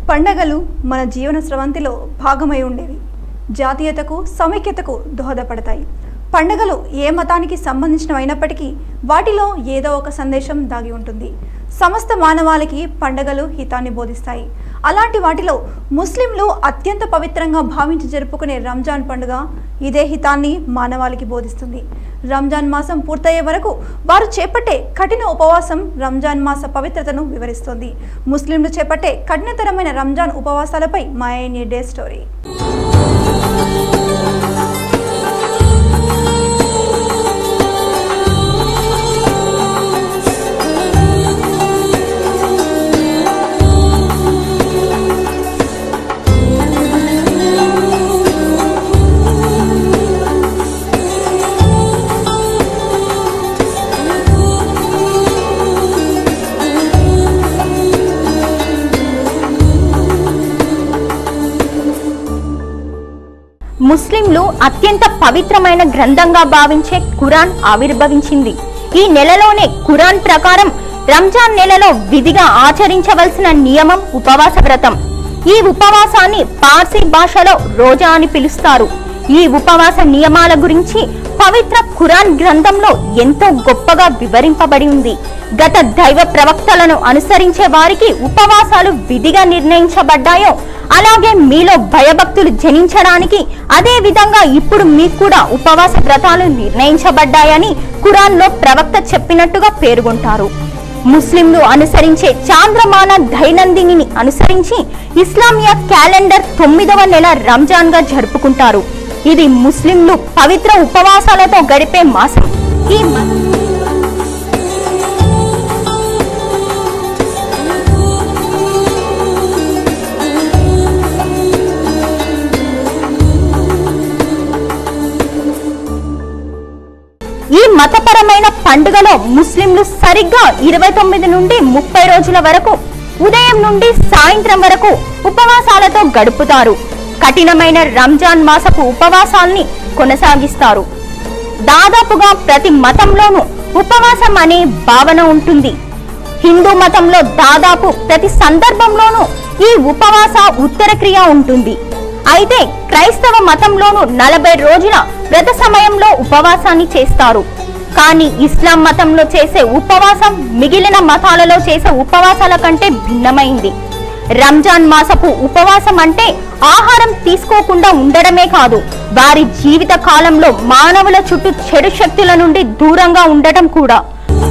పండగలు మన జీవన స్రవంతిలో భాగమై ఉండేవి జాతీయతకు సమైక్యతకు దోహదపడతాయి పండగలు ఏ మతానికి సంబంధించినవైనప్పటికీ వాటిలో ఏదో ఒక సందేశం దాగి ఉంటుంది సమస్త మానవాళికి పండగలు హితాన్ని బోధిస్తాయి అలాంటి వాటిలో ముస్లింలు అత్యంత పవిత్రంగా భావించి జరుపుకునే రంజాన్ పండుగ ఇదే హితాన్ని మానవాళికి బోధిస్తుంది రంజాన్ మాసం పూర్తయ్యే వరకు వారు చేపట్టే కఠిన ఉపవాసం రంజాన్ మాస పవిత్రతను వివరిస్తుంది ముస్లింలు చేపట్టే కఠినతరమైన రంజాన్ ఉపవాసాలపై మా ఎనీ డే స్టోరీ ముస్లింలు అత్యంత పవిత్రమైన గ్రంథంగా భావించే ఖురాన్ ఆవిర్భవించింది ఈ నెలలోనే ఖురాన్ ప్రకారం రంజాన్ నెలలో విధిగా ఆచరించవలసిన నియమం ఉపవాస వ్రతం ఈ ఉపవాసాన్ని పార్సీ భాషలో రోజా అని పిలుస్తారు ఈ ఉపవాస నియమాల గురించి పవిత్ర ఖురాన్ గ్రంథంలో ఎంతో గొప్పగా వివరింపబడి ఉంది గత దైవ ప్రవక్తలను అనుసరించే వారికి ఉపవాసాలు విధిగా నిర్ణయించబడ్డాయో అలాగే మీలో భయభక్తులు జనించడానికి అదే విధంగా ఇప్పుడు మీకు కూడా ఉపవాస వ్రతాలు నిర్ణయించబడ్డాయని ఖురాన్లో ప్రవక్త చెప్పినట్టుగా పేర్కొంటారు ముస్లింలు అనుసరించే చాంద్రమాన దైనందిని అనుసరించి ఇస్లామియా క్యాలెండర్ తొమ్మిదవ నెల రంజాన్ గా జరుపుకుంటారు ఇది ముస్లింలు పవిత్ర ఉపవాసాలతో గడిపే మాసం ఈ మ- ఈ మతపరమైన పండుగలో ముస్లింలు సరిగ్గా ఇరవై తొమ్మిది నుండి ముప్పై రోజుల వరకు ఉదయం నుండి సాయంత్రం వరకు ఉపవాసాలతో గడుపుతారు కఠినమైన రంజాన్ మాసపు ఉపవాసాల్ని కొనసాగిస్తారు దాదాపుగా ప్రతి మతంలోనూ ఉపవాసం అనే భావన ఉంటుంది హిందూ మతంలో దాదాపు ప్రతి సందర్భంలోనూ ఈ ఉపవాస ఉత్తర క్రియ ఉంటుంది అయితే క్రైస్తవ మతంలోనూ నలభై రోజుల వ్రత సమయంలో ఉపవాసాన్ని చేస్తారు కానీ ఇస్లాం మతంలో చేసే ఉపవాసం మిగిలిన మతాలలో చేసే ఉపవాసాల కంటే భిన్నమైంది రంజాన్ మాసపు ఉపవాసం అంటే ఆహారం తీసుకోకుండా ఉండడమే కాదు వారి జీవిత కాలంలో మానవుల చుట్టూ చెడు శక్తుల నుండి దూరంగా ఉండటం కూడా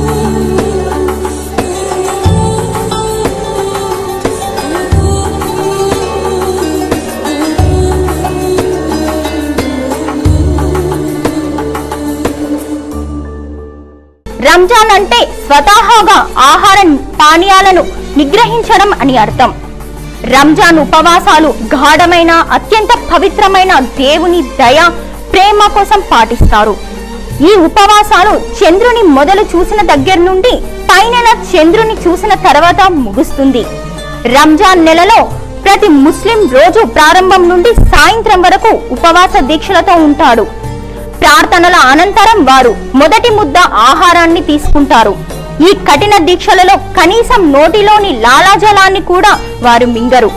రంజాన్ అంటే స్వతహాగా ఆహార పానీయాలను నిగ్రహించడం అని అర్థం రంజాన్ ఉపవాసాలు గాఢమైన అత్యంత పవిత్రమైన దేవుని దయ ప్రేమ కోసం పాటిస్తారు ఈ ఉపవాసాలు చంద్రుని మొదలు చూసిన దగ్గర నుండి పైన చంద్రుని చూసిన తర్వాత ముగుస్తుంది రంజాన్ నెలలో ప్రతి ముస్లిం రోజు ప్రారంభం నుండి సాయంత్రం వరకు ఉపవాస దీక్షలతో ఉంటాడు ప్రార్థనల అనంతరం వారు మొదటి ముద్ద ఆహారాన్ని తీసుకుంటారు ఈ కఠిన దీక్షలలో కనీసం నోటిలోని లాలాజలాన్ని కూడా వారు మింగరు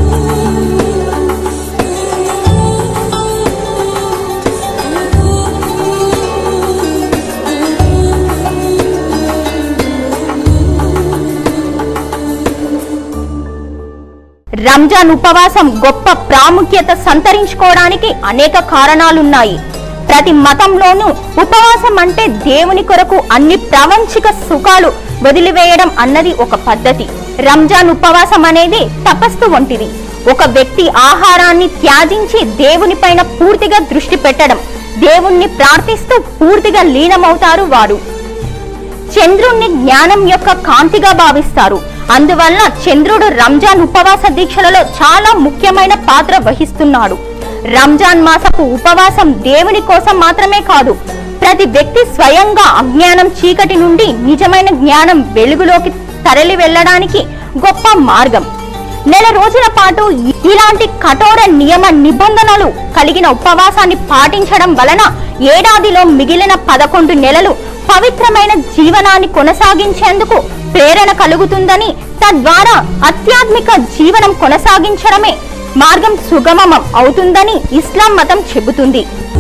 రంజాన్ ఉపవాసం గొప్ప ప్రాముఖ్యత సంతరించుకోవడానికి అనేక కారణాలున్నాయి ప్రతి మతంలోనూ ఉపవాసం అంటే దేవుని కొరకు అన్ని ప్రాపంచిక సుఖాలు వదిలివేయడం అన్నది ఒక పద్ధతి రంజాన్ ఉపవాసం అనేది తపస్సు వంటిది ఒక వ్యక్తి ఆహారాన్ని త్యాజించి దేవునిపైన పూర్తిగా దృష్టి పెట్టడం దేవుణ్ణి ప్రార్థిస్తూ పూర్తిగా లీనమవుతారు వారు చంద్రుణ్ణి జ్ఞానం యొక్క కాంతిగా భావిస్తారు అందువల్ల చంద్రుడు రంజాన్ ఉపవాస దీక్షలలో చాలా ముఖ్యమైన పాత్ర వహిస్తున్నాడు రంజాన్ మాసపు ఉపవాసం దేవుని కోసం మాత్రమే కాదు ప్రతి వ్యక్తి స్వయంగా అజ్ఞానం చీకటి నుండి నిజమైన జ్ఞానం వెలుగులోకి తరలి వెళ్ళడానికి గొప్ప మార్గం నెల రోజుల పాటు ఇ- ఇలాంటి కఠోర నియమ నిబంధనలు కలిగిన ఉపవాసాన్ని పాటించడం వలన ఏడాదిలో మిగిలిన పదకొండు నెలలు పవిత్రమైన జీవనాన్ని కొనసాగించేందుకు ప్రేరణ కలుగుతుందని తద్వారా ఆధ్యాత్మిక జీవనం కొనసాగించడమే మార్గం సుగమం అవుతుందని ఇస్లాం మతం చెబుతుంది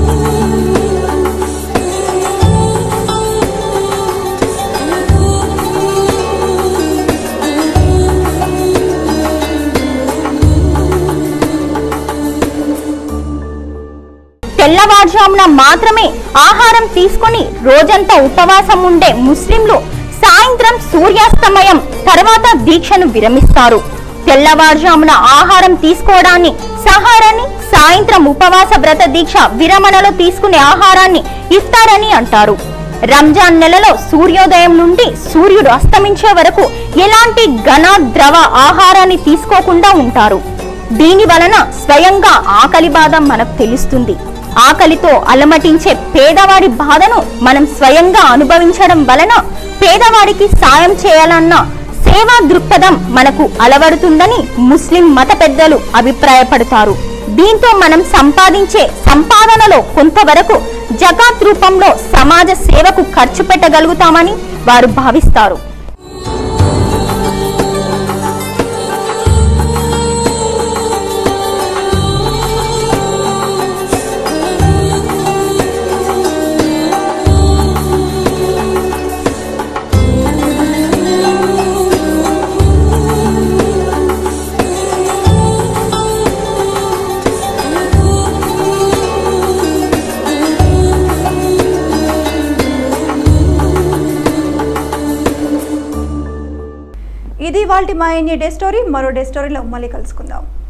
తెల్లవారుజామున మాత్రమే ఆహారం తీసుకొని రోజంతా ఉపవాసం ఉండే ముస్లింలు సాయంత్రం సూర్యాస్తమయం తర్వాత దీక్షను విరమిస్తారు తెల్లవారుజామున ఆహారం తీసుకోవడాన్ని సహారాన్ని సాయంత్రం ఉపవాస వ్రత దీక్ష విరమణలో తీసుకునే ఆహారాన్ని ఇస్తారని అంటారు రంజాన్ నెలలో సూర్యోదయం నుండి సూర్యుడు అస్తమించే వరకు ఎలాంటి ఘన ద్రవ ఆహారాన్ని తీసుకోకుండా ఉంటారు దీని వలన స్వయంగా ఆకలి బాధ మనకు తెలుస్తుంది ఆకలితో అలమటించే పేదవాడి బాధను మనం స్వయంగా అనుభవించడం వలన పేదవాడికి సాయం చేయాలన్న సేవా దృక్పథం మనకు అలవడుతుందని ముస్లిం మత పెద్దలు అభిప్రాయపడతారు దీంతో మనం సంపాదించే సంపాదనలో కొంతవరకు జకాత్ రూపంలో సమాజ సేవకు ఖర్చు పెట్టగలుగుతామని వారు భావిస్తారు ఇది వాళ్ళ మా డే స్టోరీ మరో డే స్టోరీలో మళ్ళీ కలుసుకుందాం